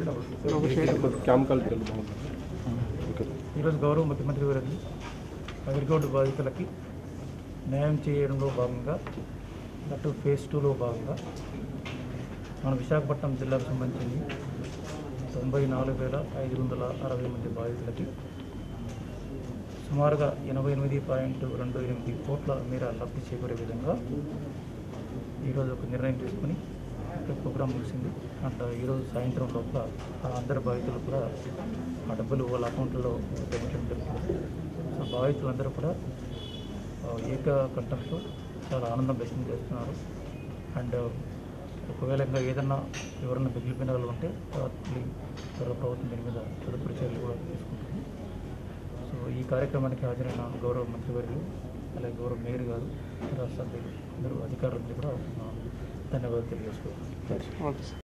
camp కలిపి బాగుంటుంది okay ఈరోజు గౌరవ ముఖ్యమంత్రి గారిని అగ్రికల్చర్ బాధితులకి న్యాయం చేయడంలో భాగంగా అటు ఫేజ్ టూలో భాగంగా మన విశాఖపట్నం జిల్లాకు సంబంధించి తొంభై నాలుగు వేల ఐదు వందల అరవై మంది బాధితులకి సుమారుగా ఎనభై ఎనిమిది పాయింట్ రెండు ఎనిమిది కోట్ల మేర లబ్ధి చేకూరే విధంగా ఈరోజు ఒక నిర్ణయం తీసుకుని ఇక్కడ ప్రోగ్రాం ముగిసింది అండ్ ఈరోజు సాయంత్రం లోపల ఆ అందరి బాధితులు కూడా ఆ డబ్బులు వాళ్ళ అకౌంట్లో పెట్టడం జరుగుతుంది సో బాధితులందరూ కూడా ఆ, ఏక కంఠంతో చాలా ఆనందం వ్యక్తం చేస్తున్నారు అండ్ ఒకవేళ ఇంకా ఏదన్నా ఎవరన్నా మిగిలిపోయిన వాళ్ళు ఉంటే మళ్ళీ త్వరలో ప్రభుత్వం దీని మీద తదుపరి చర్యలు కూడా తీసుకుంటుంది సో ఈ కార్యక్రమానికి హాజరైన గౌరవ మంత్రివర్యులు అలాగే గౌరవ మేయర్ గారు రాష్ట్ర సభ్యులు అందరూ అధికారులందరూ కూడా ఆ, ధన్యవాదాలు తెలియజేసుకోవాలి ఓకే సార్